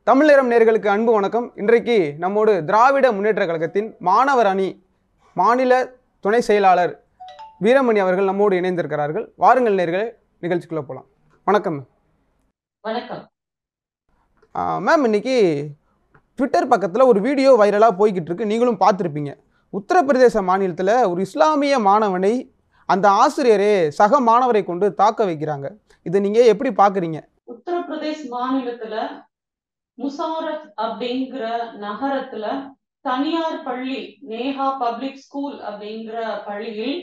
தமிழ் நேரம் நேர்களுக்கு அன்பு வணக்கம் இன்றைக்கு நம்மோடு திராவிட முன்னேற்ற கழகத்தின் மாணவர் அணி மாநில துணை செயலாளர் வீரமணி அவர்கள் நம்மோடு இணைந்திருக்கிறார்கள் வாருங்கள் நேர்களே நிகழ்ச்சிக்குள்ளே போகலாம் வணக்கம் வணக்கம் மேம் இன்னைக்கு ட்விட்டர் பக்கத்தில் ஒரு வீடியோ வைரலாக போய்கிட்டு இருக்கு நீங்களும் பார்த்துருப்பீங்க உத்தரப்பிரதேச மாநிலத்தில் ஒரு இஸ்லாமிய மாணவனை அந்த ஆசிரியரே சக மாணவரை கொண்டு தாக்க வைக்கிறாங்க இதை நீங்கள் எப்படி பார்க்குறீங்க உத்தரப்பிரதேஷ் மாநிலத்துல முசாரத் அப்படிங்கிற நகரத்துல தனியார் பள்ளி நேஹா பப்ளிக் ஸ்கூல் அப்படிங்கிற பள்ளியில்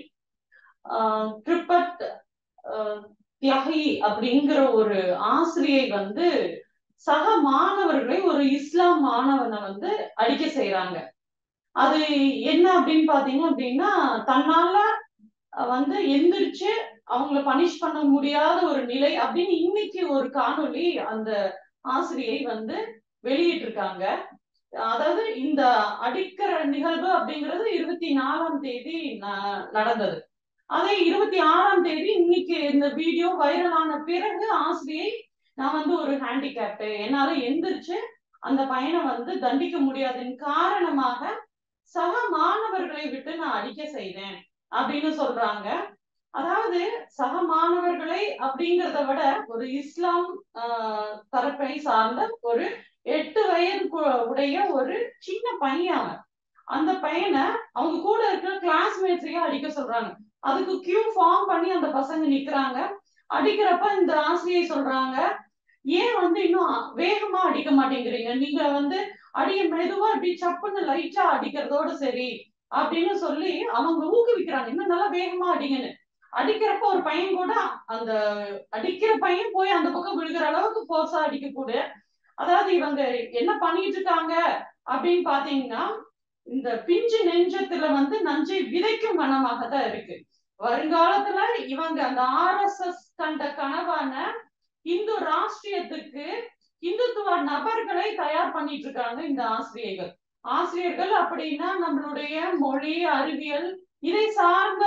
ஆஹ், ட்ரிபட் ஆஹ், தியாகி அப்படிங்கிற ஒரு ஆசிரியை வந்து சக மாணவர்களை ஒரு இஸ்லாம் மாணவனை வந்து அடிக்க செய்யறாங்க அது என்ன அப்படின்னு பாத்தீங்க அப்படின்னா தன்னால அஹ், வந்து எந்திரிச்சு அவங்கள பனிஷ் பண்ண முடியாத ஒரு நிலை அப்படின்னு இன்னைக்கு ஒரு காணொளி அந்த ஆசிரியை வந்து வெளியிட்டிருக்காங்க அதாவது இந்த அடிக்கிற நிகழ்வு அப்படிங்கிறது இருபத்தி நாலாம் தேதி ந- நடந்தது அதே இருபத்தி ஆறாம் தேதி இன்னைக்கு இந்த வீடியோ வைரலான பிறகு ஆசிரியை நான் வந்து ஒரு ஹேண்டிகேப்டு என்னால எந்திரிச்சு அந்த பையனை வந்து தண்டிக்க முடியாதன் காரணமாக சக மாணவர்களை விட்டு நான் அடிக்க செய்தேன் அப்படின்னு சொல்றாங்க அதாவது சக மாணவர்களை அப்படிங்கிறத விட ஒரு இஸ்லாம் ஆஹ், தரப்பை சார்ந்த ஒரு எட்டு வயது கு- உடைய ஒரு சின்ன பையன் அவன் அந்த பையனை அவங்க கூட இருக்கிற கிளாஸ்மேட்ஸையும் அடிக்க சொல்றாங்க அதுக்கு கியூ ஃபார்ம் பண்ணி அந்த பசங்க நிக்கிறாங்க அடிக்கிறப்ப இந்த ஆசிரியை சொல்றாங்க ஏன் வந்து இன்னும் வேகமா அடிக்க மாட்டேங்கிறீங்க நீங்க வந்து அடிய மெதுவா அப்படி சப்புன்னு லைட்டா அடிக்கிறதோட சரி அப்படின்னு சொல்லி அவங்க ஊக்குவிக்கிறாங்க இன்னும் நல்லா வேகமா அடிங்கன்னு அடிக்கிறப்ப ஒரு பையன் கூட அந்த அடிக்கிற பையன் போய் அந்த பக்கம் விழுகிற அளவுக்கு போர்ஸா அடிக்க கூட அதாவது இவங்க என்ன பண்ணிட்டு இருக்காங்க அப்படின்னு பாத்தீங்கன்னா இந்த பிஞ்சு நெஞ்சத்துல வந்து நஞ்சை விதைக்கும் வனமாக தான் இருக்கு வருங்காலத்துல இவங்க அந்த ஆர்எஸ்எஸ் கண்ட கனவான இந்து ராஷ்டிரியத்துக்கு இந்துத்துவ நபர்களை தயார் பண்ணிட்டு இருக்காங்க இந்த ஆசிரியர்கள் ஆசிரியர்கள் அப்படின்னா நம்மளுடைய மொழி அறிவியல் இதை சார்ந்த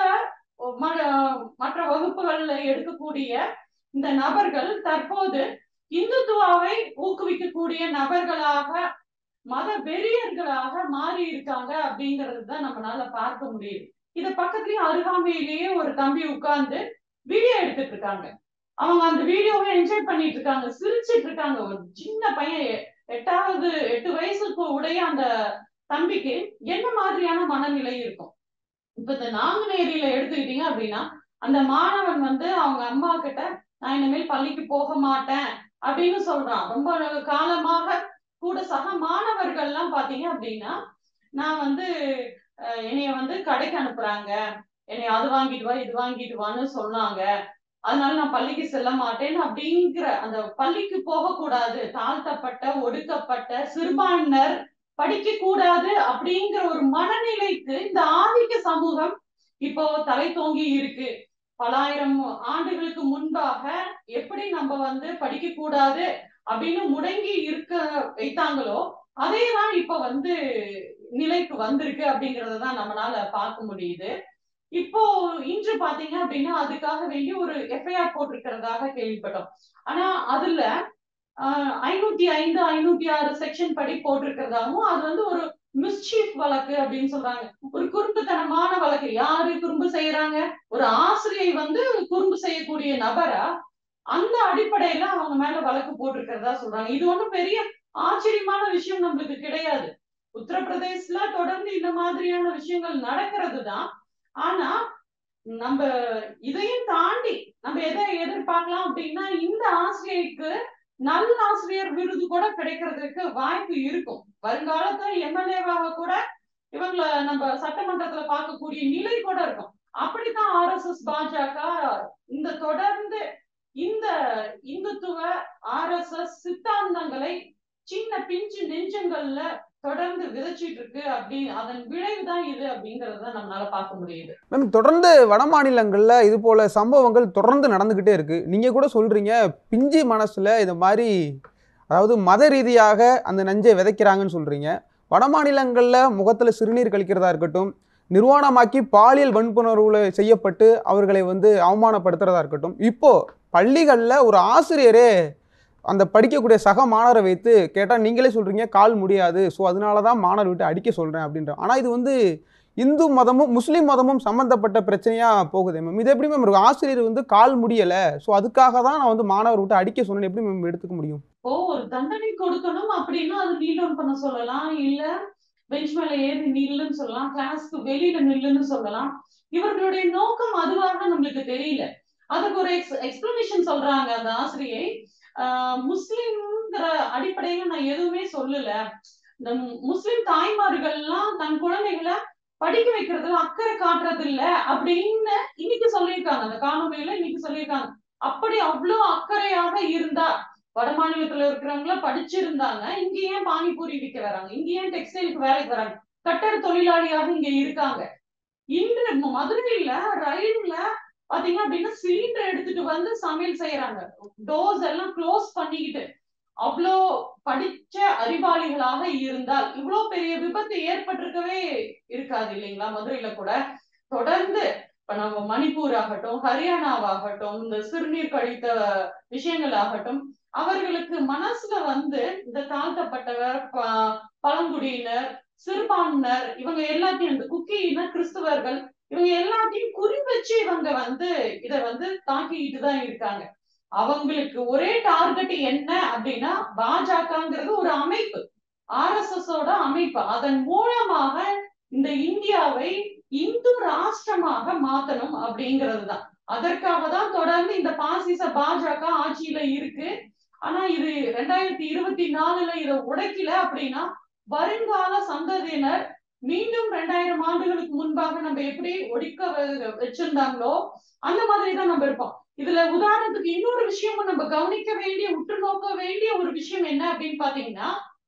ம- மற்ற வகுப்புகள்ல எடுக்கக்கூடிய இந்த நபர்கள் தற்போது இந்துத்துவாவை ஊக்குவிக்கக்கூடிய நபர்களாக மத வெறியர்களாக மாறி இருக்காங்க அப்படிங்கிறது தான் நம்மளால பார்க்க முடியுது இத பக்கத்துலயே அருகாமையிலேயே ஒரு தம்பி உட்கார்ந்து வீடியோ எடுத்துட்டு இருக்காங்க அவங்க அந்த வீடியோவை என்ஜாய் பண்ணிட்டு இருக்காங்க சிரிச்சிட்டு இருக்காங்க ஒரு சின்ன பையன் எ- எட்டாவது எட்டு வயசுக்கு உடைய அந்த தம்பிக்கு என்ன மாதிரியான மனநிலை இருக்கும் இப்ப இந்த நாங்குநேரியில எடுத்துக்கிட்டீங்க அப்படின்னா அந்த மாணவன் வந்து அவங்க அம்மா கிட்ட நான் இனிமேல் பள்ளிக்கு போக மாட்டேன் அப்படின்னு சொல்றான் ரொம்ப காலமாக கூட சக மாணவர்கள் எல்லாம் பாத்தீங்க அப்படின்னா நான் வந்து அஹ், என்னைய வந்து கடைக்கு அனுப்புறாங்க என்னைய அது வாங்கிட்டு வா இது வாங்கிட்டு வான்னு சொன்னாங்க அதனால நான் பள்ளிக்கு செல்ல மாட்டேன் அப்படிங்கிற அந்த பள்ளிக்கு போகக்கூடாது தாழ்த்தப்பட்ட ஒடுக்கப்பட்ட சிறுபான்மையினர் படிக்க கூடாது அப்படிங்கிற ஒரு மனநிலைக்கு இந்த ஆதிக்க சமூகம் இப்போ தலை தோங்கி இருக்கு பலாயிரம் ஆண்டுகளுக்கு முன்பாக எப்படி நம்ம வந்து படிக்க கூடாது அப்படின்னு முடங்கி இருக்க வைத்தாங்களோ அதே தான் இப்ப வந்து நிலைக்கு வந்திருக்கு அப்படிங்கறத தான் நம்மளால பார்க்க முடியுது இப்போ இன்று பாத்தீங்க அப்படின்னா அதுக்காக வேண்டி ஒரு எஃப்ஐஆர் போட்டிருக்கிறதாக கேள்விப்பட்டோம் ஆனா அதுல ஆஹ் ஐநூத்தி ஐந்து ஐநூத்தி ஆறு செக்ஷன் படி போட்டிருக்கிறதாவும் அது வந்து ஒரு மிஸ்சீஃப் வழக்கு அப்படின்னு சொல்றாங்க ஒரு குறும்புத்தனமான வழக்கு யாரு குறும்பு செய்யறாங்க ஒரு ஆசிரியை வந்து குறும்பு செய்யக்கூடிய நபரா அந்த அடிப்படையில அவங்க மேல வழக்கு போட்டிருக்கிறதா சொல்றாங்க இது ஒண்ணும் பெரிய ஆச்சரியமான விஷயம் நம்மளுக்கு கிடையாது உத்தரப்பிரதேஷ்ல தொடர்ந்து இந்த மாதிரியான விஷயங்கள் நடக்கிறது தான் ஆனா நம்ம இதையும் தாண்டி நம்ம எதை எதிர்பார்க்கலாம் அப்படின்னா இந்த ஆசிரியருக்கு நல்ல ஆசிரியர் விருது கூட கிடைக்கிறதுக்கு வாய்ப்பு இருக்கும் வருங்காலத்துல எம்எல்ஏவாக கூட இவங்கள நம்ம சட்டமன்றத்துல பார்க்கக்கூடிய நிலை கூட இருக்கும் அப்படித்தான் ஆர்எஸ்எஸ் பாஜக இந்த தொடர்ந்து இந்த இந்துத்துவ ஆர்எஸ்எஸ் சித்தாந்தங்களை சின்ன பிஞ்சு நெஞ்சங்கள்ல தொடர்ந்து விதைச்சிட்டு இருக்கு அப்படி அதன் விளைவுதான் இது அப்படிங்கறத நம்மளால பார்க்க முடியுது மேம் தொடர்ந்து வட மாநிலங்களில் இது போல சம்பவங்கள் தொடர்ந்து நடந்துக்கிட்டே இருக்கு நீங்கள் கூட சொல்கிறீங்க பிஞ்சு மனசில் இது மாதிரி அதாவது மத ரீதியாக அந்த நஞ்சை விதைக்கிறாங்கன்னு சொல்கிறீங்க வட மாநிலங்களில் முகத்தில் சிறுநீர் கழிக்கிறதா இருக்கட்டும் நிர்வாணமாக்கி பாலியல் வன்புணர்வுல செய்யப்பட்டு அவர்களை வந்து அவமானப்படுத்துறதா இருக்கட்டும் இப்போ பள்ளிகளில் ஒரு ஆசிரியரே அந்த படிக்கக்கூடிய சக மாணவரை வைத்து கேட்டால் நீங்களே சொல்கிறீங்க கால் முடியாது ஸோ அதனால தான் மாணவர் விட்டு அடிக்க சொல்கிறேன் அப்படின்ற ஆனால் இது வந்து இந்து மதமும் முஸ்லீம் மதமும் சம்மந்தப்பட்ட பிரச்சனையாக போகுது மேம் இது எப்படி மேம் இருக்கும் ஆசிரியர் வந்து கால் முடியலை ஸோ அதுக்காக தான் நான் வந்து மாணவர் விட்டு அடிக்க சொன்னேன் எப்படி மேம் எடுத்துக்க முடியும் ஓ ஒரு தண்டனை கொடுக்கணும் அப்படின்னா அது நீல் டவுன் பண்ண சொல்லலாம் இல்ல பெஞ்ச் மேல ஏறி நில்லுன்னு சொல்லலாம் கிளாஸ்க்கு வெளியில நில்லுன்னு சொல்லலாம் இவர்களுடைய நோக்கம் அதுவாக நம்மளுக்கு தெரியல அதுக்கு ஒரு எக்ஸ் எக்ஸ்பிளனேஷன் சொல்றாங்க அந்த ஆசிரியை ஆஹ் முஸ்லிம்ங்கிற அடிப்படையில நான் எதுவுமே சொல்லல இந்த முஸ்லிம் தாய்மார்கள்லாம் தன் குழந்தைகளை படிக்க வைக்கிறதுல அக்கறை காட்டுறது இல்ல அப்படின்னு இன்னைக்கு சொல்லியிருக்காங்க அந்த காணொலியில இன்னைக்கு சொல்லியிருக்காங்க அப்படி அவ்வளவு அக்கறையாக இருந்தா வட மாநிலத்துல இருக்கிறவங்கள படிச்சிருந்தாங்க இங்க ஏன் பானிபூரி விற்க வராங்க இங்க ஏன் டெக்ஸ்டைலுக்கு வேலைக்கு வராங்க கட்டட தொழிலாளியாக இங்க இருக்காங்க இன்று மதுரையில ரயில்ல பாத்தீங்க அப்படின்னா சிலிண்டர் எடுத்துட்டு வந்து சமையல் செய்யறாங்க டோர்ஸ் எல்லாம் க்ளோஸ் பண்ணிக்கிட்டு அவ்வளோ படிச்ச அறிவாளிகளாக இருந்தால் இவ்வளவு பெரிய விபத்து ஏற்பட்டிருக்கவே இருக்காது இல்லைங்களா மதுரையில கூட தொடர்ந்து இப்ப நம்ம மணிப்பூர் ஆகட்டும் ஹரியானாவாகட்டும் இந்த சிறுநீர் கழித்த விஷயங்கள் ஆகட்டும் அவர்களுக்கு மனசுல வந்து இந்த தாழ்த்தப்பட்டவர் பழங்குடியினர் சிறுபான்மையினர் இவங்க எல்லாத்தையும் இந்த குக்கியினர் கிறிஸ்தவர்கள் இவங்க எல்லாத்தையும் குறி வச்சு இவங்க வந்து இத வந்து தாக்கிட்டு தான் இருக்காங்க அவங்களுக்கு ஒரே டார்கெட் என்ன அப்படின்னா பாஜகங்கிறது ஒரு அமைப்பு ஆர் எஸ் எஸ் ஓட அமைப்பு அதன் மூலமாக இந்த இந்தியாவை இந்து ராஷ்டிரமாக மாத்தணும் அப்படிங்கிறது தான் அதற்காக தான் தொடர்ந்து இந்த பாசிச பாஜக ஆட்சியில இருக்கு ஆனா இது ரெண்டாயிரத்தி இருபத்தி நாலுல இதை உடைக்கல அப்படின்னா வருங்கால சந்ததியினர் மீண்டும் ரெண்டாயிரம் ஆண்டுகளுக்கு முன்பாக நம்ம எப்படி ஒடிக்க வச்சிருந்தாங்களோ அந்த மாதிரி தான் நம்ம இருப்போம் இதுல உதாரணத்துக்கு இன்னொரு விஷயமும் நம்ம கவனிக்க வேண்டிய உற்று நோக்க வேண்டிய ஒரு விஷயம் என்ன அப்படின்னு பாத்தீங்கன்னா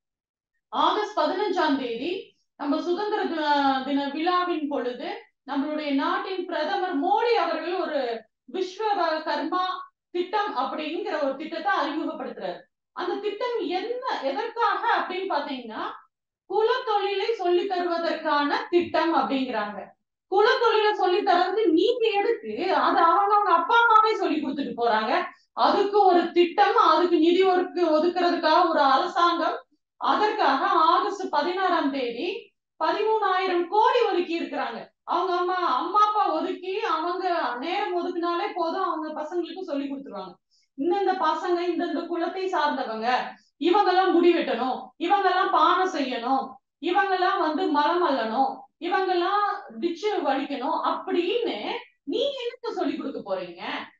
ஆகஸ்ட் பதினஞ்சாம் தேதி நம்ம சுதந்திர தின விழாவின் பொழுது நம்மளுடைய நாட்டின் பிரதமர் மோடி அவர்கள் ஒரு விஸ்வ கர்மா திட்டம் அப்படிங்கிற ஒரு திட்டத்தை அறிமுகப்படுத்துறாரு அந்த திட்டம் என்ன எதற்காக அப்படின்னு பாத்தீங்கன்னா குல தொழிலை சொல்லி தருவதற்கான திட்டம் அப்படிங்கிறாங்க குல தொழிலை சொல்லி தர்றது நீங்க எதுக்கு அது அவங்க அவங்க அப்பா அம்மாவே சொல்லி கொடுத்துட்டு போறாங்க அதுக்கு ஒரு திட்டம் அதுக்கு நிதி ஒதுக்கு ஒதுக்குறதுக்காக ஒரு அரசாங்கம் அதற்காக ஆகஸ்ட் பதினாறாம் தேதி பதிமூணாயிரம் கோடி ஒதுக்கி இருக்கிறாங்க அவங்க அம்மா அம்மா அப்பா ஒதுக்கி அவங்க நேரம் ஒதுக்குனாலே போதும் அவங்க பசங்களுக்கு சொல்லி கொடுத்துருவாங்க இந்தந்த பசங்க இந்தந்த குலத்தை சார்ந்தவங்க இவங்கெல்லாம் முடி வெட்டணும் இவங்கெல்லாம் பானை செய்யணும் இவங்கெல்லாம் வந்து மரம் அல்லணும் இவங்கெல்லாம் டிச்சு வலிக்கணும் அப்படின்னு நீங்க என்னங்க சொல்லி கொடுக்க போறீங்க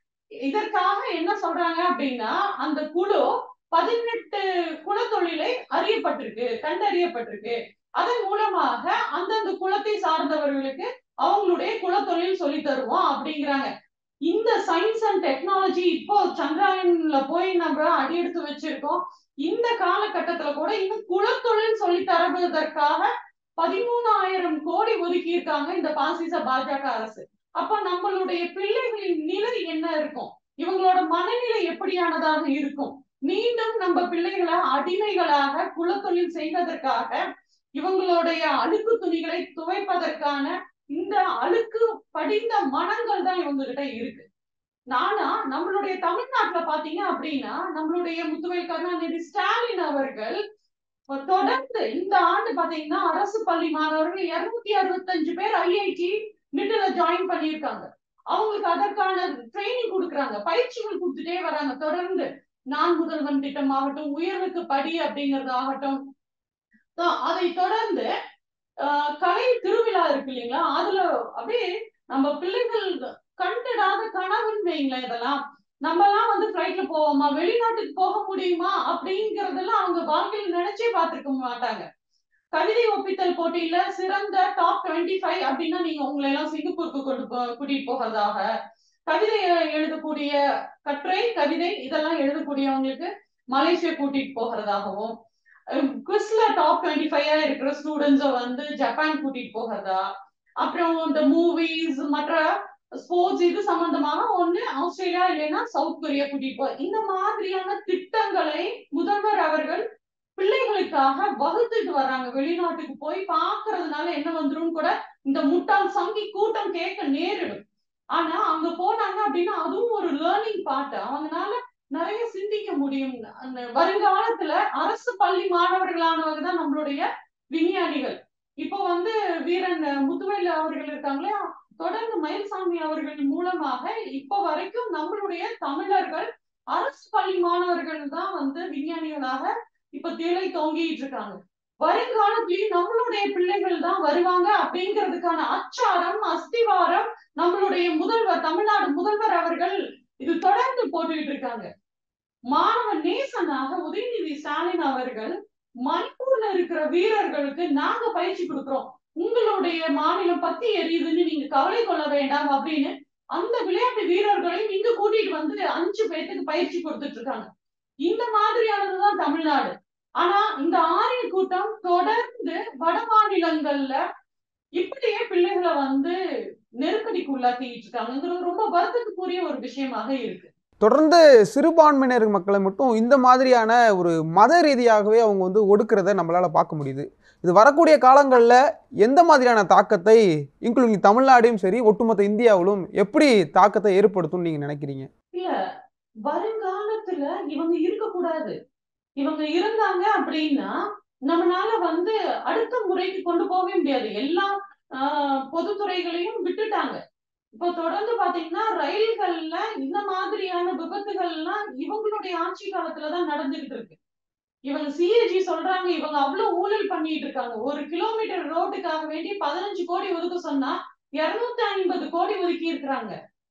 இதற்காக என்ன சொல்றாங்க அப்படின்னா அந்த குழு பதினெட்டு குலத்தொழிலை அறியப்பட்டிருக்கு கண்டறியப்பட்டிருக்கு அதன் மூலமாக அந்தந்த குலத்தை சார்ந்தவர்களுக்கு அவங்களுடைய குலத்தொழில் சொல்லி தருவோம் அப்படிங்கிறாங்க இந்த சயின்ஸ் அண்ட் டெக்னாலஜி இப்போ சந்திராயன்ல போய் நம்ம அடியெடுத்து வச்சிருக்கோம் இந்த காலகட்டத்துல கூட இன்னும் குலத்தொழில் சொல்லி தருவதற்காக பதிமூணாயிரம் கோடி ஒதுக்கி இருக்காங்க இந்த பாசிச பாஜக அரசு அப்ப நம்மளுடைய பிள்ளைகளின் நிலை என்ன இருக்கும் இவங்களோட மனநிலை எப்படியானதாக இருக்கும் மீண்டும் நம்ம பிள்ளைகளை அடிமைகளாக குலத்தொழில் செய்வதற்காக இவங்களுடைய அழுக்கு துணிகளை துவைப்பதற்கான இந்த அழுக்கு படிந்த மனங்கள் தான் இவங்க கிட்ட இருக்கு நானா நம்மளுடைய தமிழ்நாட்டுல பாத்தீங்க அப்படின்னா நம்மளுடைய முத்துவேல் கருணாநிதி ஸ்டாலின் அவர்கள் தொடர்ந்து இந்த ஆண்டு பாத்தீங்கன்னா அரசு பள்ளி மாணவர்கள் இருநூத்தி அறுபத்தஞ்சு பேர் ஐஐடி நிட்டுல ஜாயின் பண்ணியிருக்காங்க அவங்களுக்கு அதற்கான ட்ரைனிங் கொடுக்குறாங்க பயிற்சிகள் கொடுத்துட்டே வராங்க தொடர்ந்து நான் முதல்வன் திட்டம் ஆகட்டும் உயர்வுக்கு படி அப்படிங்கிறது ஆகட்டும் அதை தொடர்ந்து கலை திருவிழா இருக்கு இல்லைங்களா அதுல அப்படியே நம்ம பிள்ளைகள் கண்டிடாத கனவுன்னு வைங்களேன் இதெல்லாம் நம்ம எல்லாம் வந்து ஃபிளைட்ல போவோமா வெளிநாட்டுக்கு போக முடியுமா அப்படிங்கறதெல்லாம் அவங்க வாழ்க்கையில் நினைச்சே பார்த்திருக்க மாட்டாங்க கவிதை ஒப்பித்தல் போட்டியில சிறந்த டாப் டுவெண்ட்டி ஃபைவ் அப்படின்னா நீங்க உங்களை எல்லாம் சிங்கப்பூருக்கு கொண்டு போ கூட்டிட்டு போகிறதாக கவிதை எழுதக்கூடிய கட்டுரை கவிதை இதெல்லாம் எழுதக்கூடியவங்களுக்கு மலேசியா கூட்டிட்டு போகிறதாகவும் குவிஸ்ல டாப் டுவெண்ட்டி ஃபைவா இருக்கிற ஸ்டூடெண்ட்ஸை வந்து ஜப்பான் கூட்டிட்டு போகிறதா அப்புறம் இந்த மூவிஸ் மற்ற ஸ்போர்ட்ஸ் இது சம்பந்தமாக ஒண்ணு ஆஸ்திரேலியா இல்லைன்னா சவுத் கொரியா கூட்டிட்டு போ இந்த மாதிரியான திட்டங்களை முதல்வர் அவர்கள் பிள்ளைகளுக்காக வகுத்துட்டு வர்றாங்க வெளிநாட்டுக்கு போய் பாக்குறதுனால என்ன வந்துரும் கூட இந்த முட்டாள் சங்கி கூட்டம் கேட்க நேரிடும் ஆனா அங்க போனாங்க அப்படின்னா அதுவும் ஒரு லேர்னிங் பார்ட் அவங்கனால நிறைய சிந்திக்க முடியும் அந்த வருங்காலத்துல அரசு பள்ளி மாணவர்களானவங்க தான் நம்மளுடைய விஞ்ஞானிகள் இப்போ வந்து வீரன் முத்துவேலு அவர்கள் இருக்காங்களே தொடர்ந்து மயில்சாமி அவர்கள் மூலமாக இப்போ வரைக்கும் நம்மளுடைய தமிழர்கள் அரசு பள்ளி மாணவர்கள் தான் வந்து விஞ்ஞானிகளாக இப்ப திளை தோங்கிட்டு இருக்காங்க வருங்காலத்திலேயும் நம்மளுடைய பிள்ளைகள் தான் வருவாங்க அப்படிங்கிறதுக்கான அச்சாரம் அஸ்திவாரம் நம்மளுடைய முதல்வர் தமிழ்நாடு முதல்வர் அவர்கள் இது தொடர்ந்து போட்டுக்கிட்டு இருக்காங்க மாணவ நேசனாக உதயநிதி ஸ்டாலின் அவர்கள் மணிப்பூர்ல இருக்கிற வீரர்களுக்கு நாங்க பயிற்சி கொடுக்கிறோம் உங்களுடைய மாநிலம் பத்தி எரியுதுன்னு நீங்க கவலை கொள்ள வேண்டாம் அப்படின்னு அந்த விளையாட்டு வீரர்களையும் இங்க கூட்டிட்டு வந்து அஞ்சு பேர்த்துக்கு பயிற்சி கொடுத்துட்டு இருக்காங்க இந்த மாதிரியானதுதான் தமிழ்நாடு ஆனா இந்த ஆரிய கூட்டம் தொடர்ந்து வட மாநிலங்கள்ல இப்படியே பிள்ளைகளை வந்து நெருக்கடிக்கு உள்ளாக்கிட்டு இருக்காங்கிறது ரொம்ப வருத்தத்துக்குரிய ஒரு விஷயமாக இருக்கு தொடர்ந்து சிறுபான்மையினர் மக்களை மட்டும் இந்த மாதிரியான ஒரு மத ரீதியாகவே அவங்க வந்து ஒடுக்கிறத நம்மளால பார்க்க முடியுது இது வரக்கூடிய காலங்களில் எந்த மாதிரியான தாக்கத்தை இன்க்ளூடிங் தமிழ்நாடையும் சரி ஒட்டுமொத்த இந்தியாவிலும் எப்படி தாக்கத்தை ஏற்படுத்தும்னு நீங்க நினைக்கிறீங்க இல்ல வருங்காலத்துல இவங்க இருக்கக்கூடாது இவங்க இருந்தாங்க அப்படின்னா நம்மளால வந்து அடுத்த முறைக்கு கொண்டு போகவே முடியாது எல்லா ஆஹ் பொதுத்துறைகளையும் விட்டுட்டாங்க இப்போ தொடர்ந்து பாத்தீங்கன்னா ரயில்கள்ல இந்த மாதிரியான விபத்துகள்லாம் இவங்களுடைய ஆட்சி காலத்துலதான் நடந்துகிட்டு இருக்கு இவங்க சிஏஜி சொல்றாங்க இவங்க அவ்வளவு ஊழல் பண்ணிட்டு இருக்காங்க ஒரு கிலோமீட்டர் ரோட்டுக்காக வேண்டி பதினஞ்சு கோடி ஒதுக்க சொன்னா இருநூத்தி ஐம்பது கோடி ஒதுக்கி இருக்கிறாங்க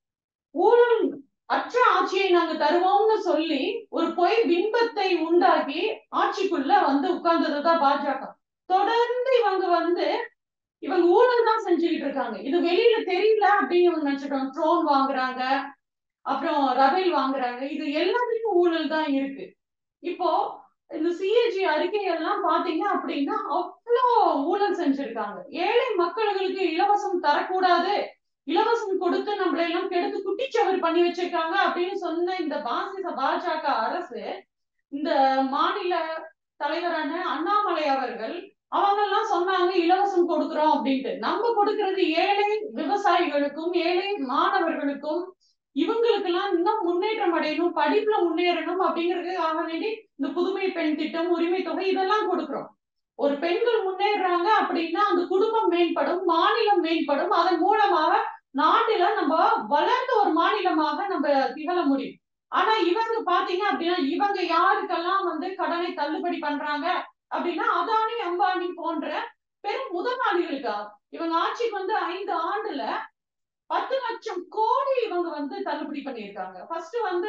ஊழல் அற்ற ஆட்சியை நாங்க தருவோம்னு சொல்லி ஒரு பொய் பிம்பத்தை உண்டாக்கி ஆட்சிக்குள்ள வந்து உட்கார்ந்ததுதான் பாஜக தொடர்ந்து இவங்க வந்து இவங்க ஊழல் தான் செஞ்சுக்கிட்டு இருக்காங்க இது வெளியில தெரியல அப்படின்னு இவங்க நினைச்சிட்டோம் ட்ரோன் வாங்குறாங்க அப்புறம் ரபேல் வாங்குறாங்க இது எல்லாத்துலயும் ஊழல் தான் இருக்கு இப்போ இந்த சிஏஜி அறிக்கையெல்லாம் பாத்தீங்க அப்படின்னா அவ்வளோ ஊழல் செஞ்சிருக்காங்க ஏழை மக்களுக்கு இலவசம் தரக்கூடாது இலவசம் கொடுத்து நம்மளை எல்லாம் கெடுத்து குட்டிச்சவர் பண்ணி வச்சிருக்காங்க அப்படின்னு சொன்ன இந்த பாசிச பாஜக அரசு இந்த மாநில தலைவரான அண்ணாமலை அவர்கள் அவங்க எல்லாம் சொன்னாங்க இலவசம் கொடுக்கிறோம் அப்படின்ட்டு நம்ம கொடுக்கிறது ஏழை விவசாயிகளுக்கும் ஏழை மாணவர்களுக்கும் இவங்களுக்கு எல்லாம் இன்னும் முன்னேற்றம் அடையணும் படிப்புல முன்னேறணும் அப்படிங்கிறதுக்காக வேண்டி இந்த புதுமை பெண் திட்டம் உரிமை தொகை இதெல்லாம் கொடுக்கிறோம் ஒரு பெண்கள் முன்னேறாங்க அப்படின்னா அந்த குடும்பம் மேம்படும் மாநிலம் மேம்படும் அதன் மூலமாக நாட்டுல நம்ம வளர்ந்த ஒரு மாநிலமாக நம்ம திகழ முடியும் ஆனா இவங்க பாத்தீங்க அப்படின்னா இவங்க யாருக்கெல்லாம் வந்து கடனை தள்ளுபடி பண்றாங்க அப்படின்னா அதானி அம்பானி போன்ற பெரும் முதலாளிகளுக்கா இவங்க ஆட்சிக்கு வந்து ஐந்து ஆண்டுல பத்து லட்சம் கோடி இவங்க வந்து தள்ளுபடி பண்ணியிருக்காங்க ஃபர்ஸ்ட் வந்து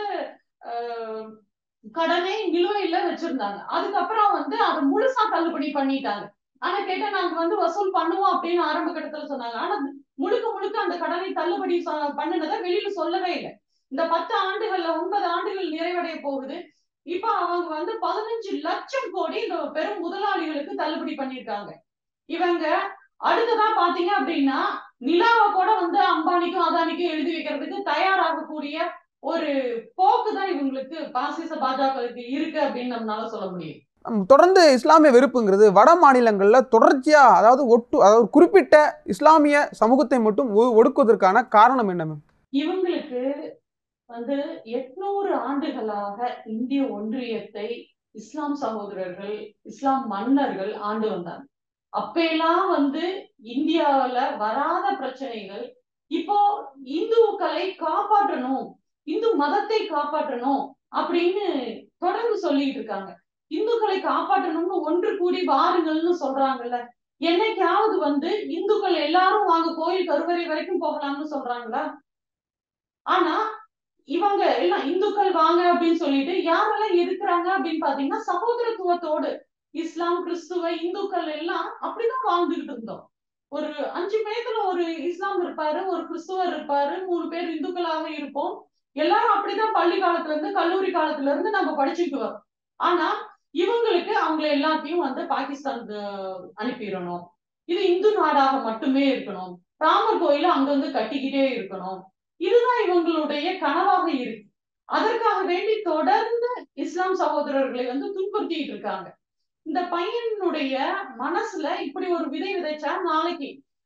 கடனை நிலுவையில வச்சிருந்தாங்க அதுக்கப்புறம் வந்து அதை முழுசா தள்ளுபடி பண்ணிட்டாங்க ஆனா கேட்டா நாங்க வந்து வசூல் பண்ணுவோம் அப்படின்னு ஆரம்ப கட்டத்துல சொன்னாங்க ஆனா முழுக்க முழுக்க அந்த கடனை தள்ளுபடி பண்ணினதை வெளியில சொல்லவே இல்லை இந்த பத்து ஆண்டுகள்ல ஒன்பது ஆண்டுகள் நிறைவடைய போகுது இப்ப அவங்க வந்து பதினஞ்சு லட்சம் கோடி இந்த பெரும் முதலாளிகளுக்கு தள்ளுபடி பண்ணிருக்காங்க இவங்க அடுத்ததா பாத்தீங்க அப்படின்னா நிலாவை கூட வந்து அம்பானிக்கும் அதானிக்கும் எழுதி வைக்கிறதுக்கு தயாராகக்கூடிய ஒரு போக்கு தான் இவங்களுக்கு பாசிச பாஜகவுக்கு இருக்கு அப்படின்னு நம்மளால சொல்ல முடியும் தொடர்ந்து இஸ்லாமிய வெறுப்புங்கிறது வட மாநிலங்கள்ல தொடர்ச்சியா அதாவது ஒட்டு அதாவது குறிப்பிட்ட இஸ்லாமிய சமூகத்தை மட்டும் ஒடுக்குவதற்கான காரணம் என்ன மேம் இவங்களுக்கு வந்து எட்நூறு ஆண்டுகளாக இந்திய ஒன்றியத்தை இஸ்லாம் சகோதரர்கள் இஸ்லாம் மன்னர்கள் ஆண்டு வந்தாங்க அப்பெல்லாம் வந்து இந்தியாவில வராத பிரச்சனைகள் இப்போ இந்துக்களை காப்பாற்றணும் இந்து மதத்தை காப்பாற்றணும் அப்படின்னு தொடர்ந்து சொல்லிட்டு இருக்காங்க இந்துக்களை காப்பாற்றணும்னு ஒன்று கூடி வாருங்கள்னு சொல்றாங்கல்ல என்னைக்காவது வந்து இந்துக்கள் எல்லாரும் வாங்க கோயில் கருவறை வரைக்கும் போகலாம்னு சொல்றாங்களா ஆனா இவங்க எல்லாம் இந்துக்கள் வாங்க அப்படின்னு சொல்லிட்டு யாரெல்லாம் இருக்கிறாங்க அப்படின்னு பாத்தீங்கன்னா சகோதரத்துவத்தோடு இஸ்லாம் கிறிஸ்துவ இந்துக்கள் எல்லாம் அப்படிதான் வாழ்ந்துகிட்டு இருந்தோம் ஒரு அஞ்சு பேத்துல ஒரு இஸ்லாம் இருப்பாரு ஒரு கிறிஸ்துவர் இருப்பாரு மூணு பேர் இந்துக்களாக இருப்போம் எல்லாரும் அப்படிதான் பள்ளி காலத்துல இருந்து கல்லூரி காலத்துல இருந்து நம்ம படிச்சுட்டு வரோம் ஆனா இவங்களுக்கு அவங்களை எல்லாத்தையும் வந்து பாகிஸ்தான் அனுப்பிடணும் இது இந்து நாடாக மட்டுமே இருக்கணும் ராமர் கோயில அங்கங்க கட்டிக்கிட்டே இருக்கணும் இதுதான் இவங்களுடைய கனவாக இருக்கு அதற்காக வேண்டி தொடர்ந்து இஸ்லாம் சகோதரர்களை வந்து துன்புறுத்திட்டு இருக்காங்க இந்த பையனுடைய மனசுல இப்படி ஒரு விதை விதைச்சா நாளைக்கு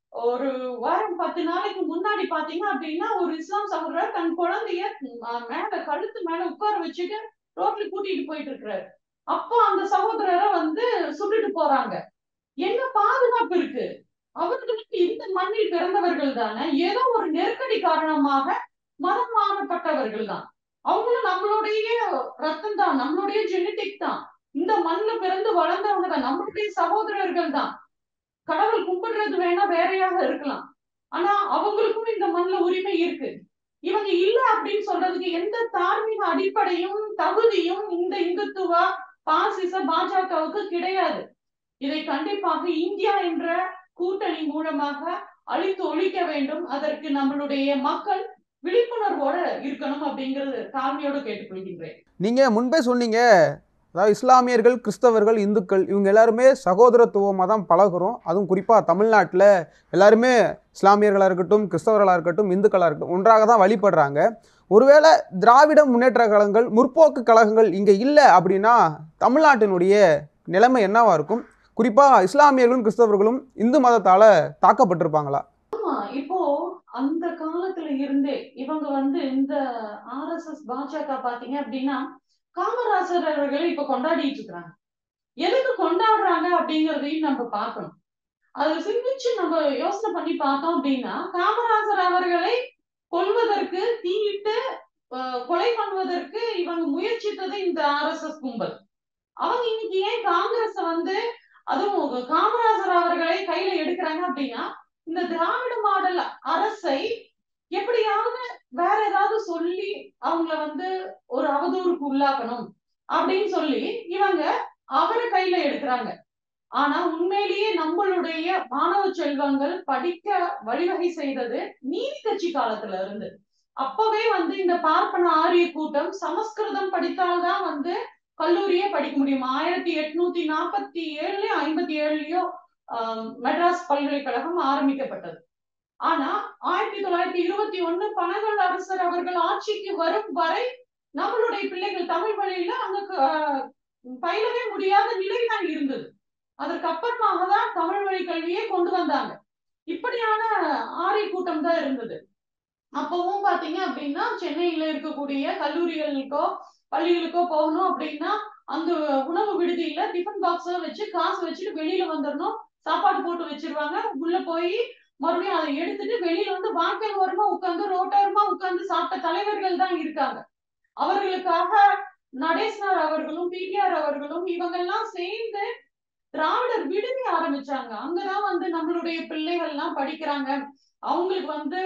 ஒரு வாரம் பத்து நாளைக்கு முன்னாடி பாத்தீங்க அப்படின்னா ஒரு இஸ்லாம் சகோதரர் தன் குழந்தைய ம- மேல கழுத்து மேல உட்கார வச்சுட்டு ரோட்ல கூட்டிட்டு போயிட்டு இருக்கிறாரு அப்போ அந்த சகோதரரை வந்து சுட்டுட்டு போறாங்க என்ன பாதுகாப்பு இருக்கு அவர்களுக்கு இந்த மண்ணில் பிறந்தவர்கள் தானே ஏதோ ஒரு நெருக்கடி காரணமாக மதம் மாறப்பட்டவர்கள் தான் அவங்களும் நம்மளுடைய ரத்தம் தான் நம்மளுடைய ஜெனட்டிக் தான் இந்த மண்ணுல பிறந்து வளர்ந்தவங்க தான் நம்மளுடைய சகோதரர்கள் தான் கடவுள் கும்பிடுறது வேணா வேறையாக இருக்கலாம் ஆனா அவங்களுக்கும் இந்த மண்ணுல உரிமை இருக்கு இவங்க இல்ல அப்படின்னு சொல்றதுக்கு எந்த தார்மீக அடிப்படையும் தகுதியும் இந்த இந்துத்துவ பாசிச பாஜகவுக்கு கிடையாது இதை கண்டிப்பாக இந்தியா என்ற கூட்டணி மூலமாக அழித்து ஒழிக்க வேண்டும் அதற்கு நம்மளுடைய மக்கள் விழிப்புணர்வோட இருக்கணும் அப்படிங்கறது தாழ்மையோடு கேட்டுக்கொள்கின்றேன் நீங்க முன்பே சொன்னீங்க அதாவது இஸ்லாமியர்கள் கிறிஸ்தவர்கள் இந்துக்கள் இவங்க எல்லாருமே சகோதரத்துவமாக தான் பழகுறோம் அதுவும் குறிப்பாக தமிழ்நாட்டில் எல்லாருமே இஸ்லாமியர்களாக இருக்கட்டும் கிறிஸ்தவர்களாக இருக்கட்டும் இந்துக்களாக இருக்கட்டும் ஒன்றாக தான் வழிபடுறாங்க ஒருவேளை திராவிட முன்னேற்ற கழகங்கள் முற்போக்கு கழகங்கள் இங்கே இல்லை அப்படின்னா தமிழ்நாட்டினுடைய நிலைமை என்னவா இருக்கும் குறிப்பாக இஸ்லாமியர்களும் கிறிஸ்தவர்களும் இந்து மதத்தால் தாக்கப்பட்டிருப்பாங்களா ஆமா இப்போ அந்த காலத்துல இருந்தே இவங்க வந்து இந்த ஆர்எஸ்எஸ் பாஜக பாத்தீங்க அப்படின்னா காமராசர் அவர்களை இப்ப கொண்டாடிட்டு இருக்கிறாங்க எதுக்கு கொண்டாடுறாங்க அப்படிங்கறதையும் நம்ம பார்க்கணும் அதை சிந்திச்சு நம்ம யோசனை பண்ணி பார்த்தோம் அப்படின்னா காமராசர் அவர்களை கொல்வதற்கு தீயிட்டு அஹ், கொலை பண்ணுவதற்கு இவங்க முயற்சித்தது இந்த ஆர்எஸ்எஸ் கும்பல் அவங்க இன்னைக்கு ஏன் காங்கிரஸ் வந்து அதுவும் காமராசர் அவர்களை கையில எடுக்கிறாங்க அப்படின்னா இந்த திராவிட மாடல் அரசை எப்படியாவது வேற ஏதாவது சொல்லி அவங்கள வந்து ஒரு அவதூறுக்கு உள்ளாக்கணும் அப்படின்னு சொல்லி இவங்க அவரை கையில எடுக்கிறாங்க ஆனா உண்மையிலேயே நம்மளுடைய மாணவ செல்வங்கள் படிக்க வழிவகை செய்தது நீதி கட்சி காலத்துல இருந்து அப்பவே வந்து இந்த பார்ப்பன ஆரிய கூட்டம் சமஸ்கிருதம் படித்தால்தான் வந்து கல்லூரியே படிக்க முடியும் ஆயிரத்தி எட்நூத்தி நாற்பத்தி ஏழுலயோ ஐம்பத்தி ஏழுலயோ ஆஹ் மெட்ராஸ் பல்கலைக்கழகம் ஆரம்பிக்கப்பட்டது ஆனா ஆயிரத்தி தொள்ளாயிரத்தி இருபத்தி ஒண்ணு பனகல் அரசர் அவர்கள் ஆட்சிக்கு வரும் வரை நம்மளுடைய பிள்ளைகள் தமிழ் வழியில அங்க ஆஹ், பயிலவே முடியாத நிலை தான் இருந்தது அதற்கு அப்புறமாக தான் தமிழ் வழி கல்வியே கொண்டு வந்தாங்க இப்படியான ஆரிய கூட்டம் தான் இருந்தது அப்பவும் பாத்தீங்க அப்படின்னா சென்னையில இருக்கக்கூடிய கல்லூரிகளுக்கோ பள்ளிகளுக்கோ போகணும் அப்படின்னா அந்த உணவு விடுதியில டிஃபன் பாக்ஸ் வச்சு காசு வச்சுட்டு வெளியில வந்துடணும் சாப்பாடு போட்டு வச்சிருவாங்க உள்ள போய் மறுபடியும் அதை எடுத்துட்டு வெளியில வந்து வாய்க்கால் ஓரமா உட்கார்ந்து ரோட்டோரமா உட்கார்ந்து சாப்பிட்ட தலைவர்கள் தான் இருக்காங்க அவர்களுக்காக நடேசனார் அவர்களும் பிடிஆர் அவர்களும் இவங்கெல்லாம் சேர்ந்து திராவிடர் விடுதி ஆரம்பிச்சாங்க அங்கதான் வந்து நம்மளுடைய பிள்ளைகள் எல்லாம் படிக்கிறாங்க அவங்களுக்கு வந்து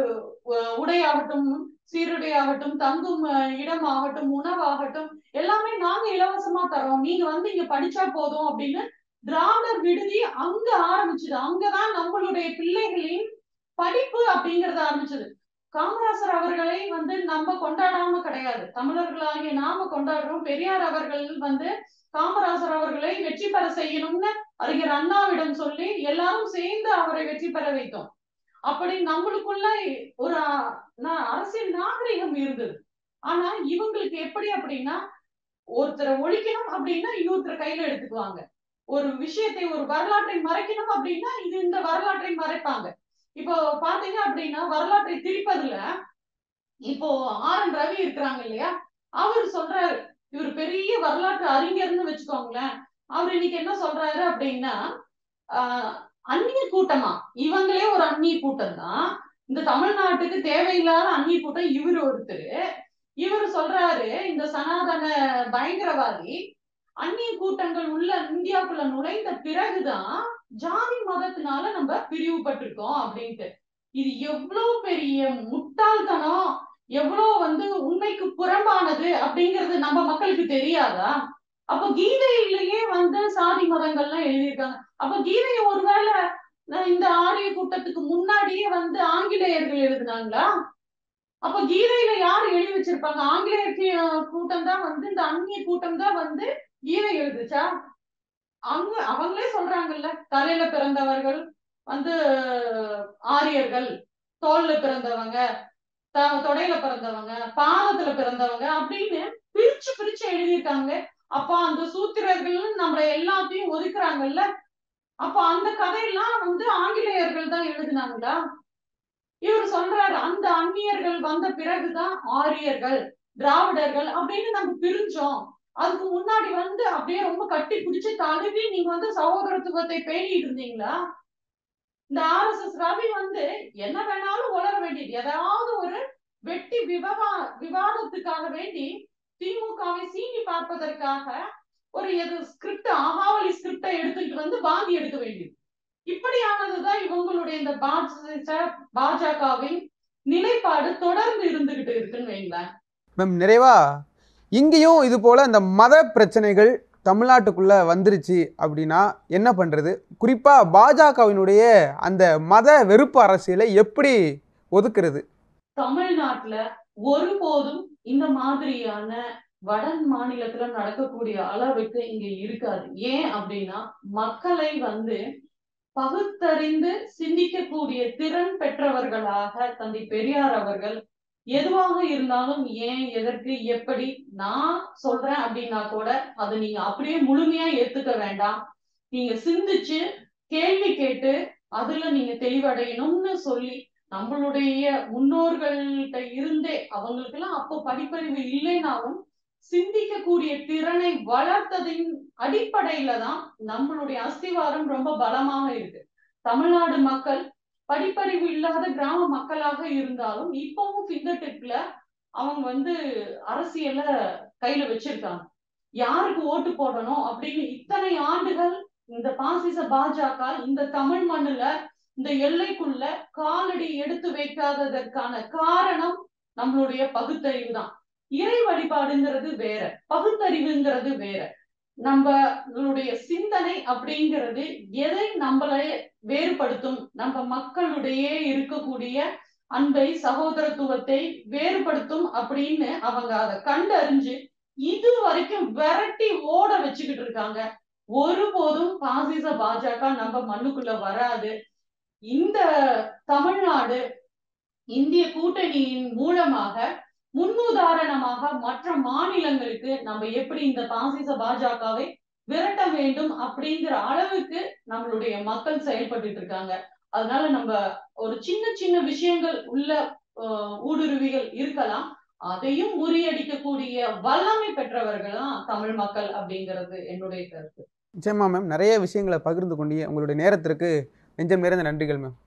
அஹ், உடையாகட்டும் சீருடையாகட்டும் தங்கும் அஹ், இடமாகட்டும் உணவாகட்டும் எல்லாமே நாங்க இலவசமா தரோம் நீங்க வந்து இங்க படிச்சா போதும் அப்படின்னு திராவிடர் விடுதி அங்க ஆரம்பிச்சது அங்கதான் நம்மளுடைய பிள்ளைகளின் படிப்பு அப்படிங்கறது ஆரம்பிச்சது காமராசர் அவர்களை வந்து நம்ம கொண்டாடாம கிடையாது தமிழர்களாகிய நாம கொண்டாடுறோம் பெரியார் அவர்கள் வந்து காமராசர் அவர்களை வெற்றி பெற செய்யணும்னு அறிஞர் அண்ணாவிடம் சொல்லி எல்லாரும் சேர்ந்து அவரை வெற்றி பெற வைத்தோம் அப்படி நம்மளுக்குள்ள ஒரு அஹ், நா- அரசியல் நாகரிகம் இருந்தது ஆனா இவங்களுக்கு எப்படி அப்படின்னா ஒருத்தரை ஒழிக்கணும் அப்படின்னா இன்னொருத்தரை கையில எடுத்துக்குவாங்க ஒரு விஷயத்தை ஒரு வரலாற்றை மறைக்கணும் அப்படின்னா இது இந்த வரலாற்றை மறைப்பாங்க இப்போ பாத்தீங்க அப்படின்னா வரலாற்றை திரிப்பதுல இப்போ ஆர் என் ரவி இருக்கிறாங்க இல்லையா அவர் சொல்றாரு இவர் பெரிய வரலாற்று அறிஞர்னு வச்சுக்கோங்களேன் அவர் இன்னைக்கு என்ன சொல்றாரு அப்படின்னா ஆஹ் அந்நிய கூட்டமா இவங்களே ஒரு அந்நிய கூட்டம் தான் இந்த தமிழ்நாட்டுக்கு தேவையில்லாத அந்நிய கூட்டம் இவர் ஒருத்தர் இவர் சொல்றாரு இந்த சனாதன பயங்கரவாதி அந்நிய கூட்டங்கள் உள்ள இந்தியாவுக்குள்ள நுழைந்த பிறகுதான் ஜாதி மதத்தினால நம்ம பிரிவுபட்டிருக்கோம் அப்படின்ட்டு இது எவ்வளவு பெரிய முட்டாள்தனம் எவ்வளவு வந்து உண்மைக்கு புறம்பானது அப்படிங்கிறது நம்ம மக்களுக்கு தெரியாதா அப்ப கீதையிலேயே வந்து சாதி மதங்கள்லாம் எழுதியிருக்காங்க அப்ப கீதையை ஒருவேளை நான் இந்த ஆரிய கூட்டத்துக்கு முன்னாடியே வந்து ஆங்கிலேயர்கள் எழுதினாங்களா அப்ப கீதையில யார் எழுதி வச்சிருப்பாங்க ஆங்கிலேயர் கூட்டம் தான் வந்து இந்த அந்நிய கூட்டம் தான் வந்து கீதை எழுதுச்சா அவங்க அவங்களே சொல்றாங்கல்ல தலையில பிறந்தவர்கள் வந்து ஆரியர்கள் தோல்ல பிறந்தவங்க த- தொடையில பிறந்தவங்க பாதத்துல பிறந்தவங்க அப்படின்னு பிரிச்சு பிரிச்சு எழுதியிருக்காங்க அப்ப அந்த சூத்திரர்கள் நம்ம எல்லாத்தையும் ஒதுக்குறாங்கல்ல அப்ப அந்த கதையெல்லாம் வந்து ஆங்கிலேயர்கள் தான் எழுதினாங்களா இவர் சொல்றாரு அந்த அந்நியர்கள் வந்த பிறகுதான் ஆரியர்கள் திராவிடர்கள் அப்படின்னு நம்ம பிரிஞ்சோம் அதுக்கு முன்னாடி வந்து அப்படியே ரொம்ப கட்டி பிடிச்சு தழுவி நீங்க வந்து சகோதரத்துவத்தை பேணிட்டு இருந்தீங்களா இந்த ஆர் எஸ் எஸ் ரவி வந்து என்ன வேணாலும் உளர வேண்டியது ஏதாவது ஒரு வெட்டி விவகா விவாதத்துக்காக வேண்டி திமுகவை சீனி பார்ப்பதற்காக ஒரு எது ஸ்கிரிப்ட் அகாவலி ஸ்கிரிப்டை எடுத்துட்டு வந்து வாங்கி எடுக்க வேண்டியது இப்படியானதுதான் இவங்களுடைய இந்த பாஜக பாஜகவின் நிலைப்பாடு தொடர்ந்து இருந்துகிட்டு இருக்குன்னு வைங்களேன் மேம் நிறைவா இங்கேயும் இது போல் இந்த மத பிரச்சனைகள் தமிழ்நாட்டுக்குள்ளே வந்துருச்சு அப்படின்னா என்ன பண்ணுறது குறிப்பாக பாஜகவினுடைய அந்த மத வெறுப்பு அரசியலை எப்படி ஒதுக்குறது தமிழ்நாட்டுல ஒருபோதும் இந்த மாதிரியான வட மாநிலத்துல நடக்கக்கூடிய அளவுக்கு இங்க இருக்காது ஏன் அப்படின்னா மக்களை வந்து பகுத்தறிந்து சிந்திக்கக்கூடிய திறன் பெற்றவர்களாக தந்தை பெரியார் அவர்கள் எதுவாக இருந்தாலும் ஏன் எதற்கு எப்படி நான் சொல்றேன் அப்படின்னா கூட அதை நீங்க அப்படியே முழுமையா ஏத்துக்க வேண்டாம் நீங்க சிந்திச்சு கேள்வி கேட்டு அதுல நீங்க தெளிவடையணும்னு சொல்லி நம்மளுடைய முன்னோர்கள்ட்ட இருந்தே அவங்களுக்கு எல்லாம் அப்போ படிப்பறிவு இல்லைனாலும் சிந்திக்கக்கூடிய திறனை வளர்த்ததின் அடிப்படையில தான் நம்மளுடைய அஸ்திவாரம் ரொம்ப பலமாக இருக்கு தமிழ்நாடு மக்கள் படிப்பறிவு இல்லாத கிராம மக்களாக இருந்தாலும் இப்பவும் ஃபிங்கர் டிப்ல அவங்க வந்து அரசியல கையில வச்சிருக்காங்க யாருக்கு ஓட்டு போடணும் அப்படின்னு இத்தனை ஆண்டுகள் இந்த பாசிச பாஜக இந்த தமிழ் மண்ணுல இந்த எல்லைக்குள்ள காலடி எடுத்து வைக்காததற்கான காரணம் நம்மளுடைய பகுத்தறிவு தான் இறை வழிபாடுங்கிறது வேற பகுத்தறிவுங்கிறது வேற நம்மளுடைய சிந்தனை அப்படிங்கிறது எதை நம்மளை வேறுபடுத்தும் நம்ம மக்களுடைய இருக்கக்கூடிய அன்பை சகோதரத்துவத்தை வேறுபடுத்தும் அப்படின்னு அவங்க அதை கண்டறிஞ்சு இது வரைக்கும் விரட்டி ஓட வச்சுக்கிட்டு இருக்காங்க ஒருபோதும் பாசிச பாஜக நம்ம மண்ணுக்குள்ள வராது இந்த தமிழ்நாடு இந்திய கூட்டணியின் மூலமாக முன்னுதாரணமாக மற்ற மாநிலங்களுக்கு நம்ம எப்படி இந்த பாசிச பாஜகவை விரட்ட வேண்டும் அப்படிங்கிற அளவுக்கு நம்மளுடைய மக்கள் செயல்பட்டு இருக்காங்க அதனால நம்ம ஒரு சின்ன சின்ன விஷயங்கள் உள்ள ஊடுருவிகள் இருக்கலாம் அதையும் முறியடிக்கக்கூடிய வல்லமை பெற்றவர்கள் தான் தமிழ் மக்கள் அப்படிங்கிறது என்னுடைய கருத்து நிச்சயமா மேம் நிறைய விஷயங்களை பகிர்ந்து கொண்டீங்க உங்களுடைய நேரத்திற்கு நெஞ்சம் நிறைந்த நன்றிகள் மேம்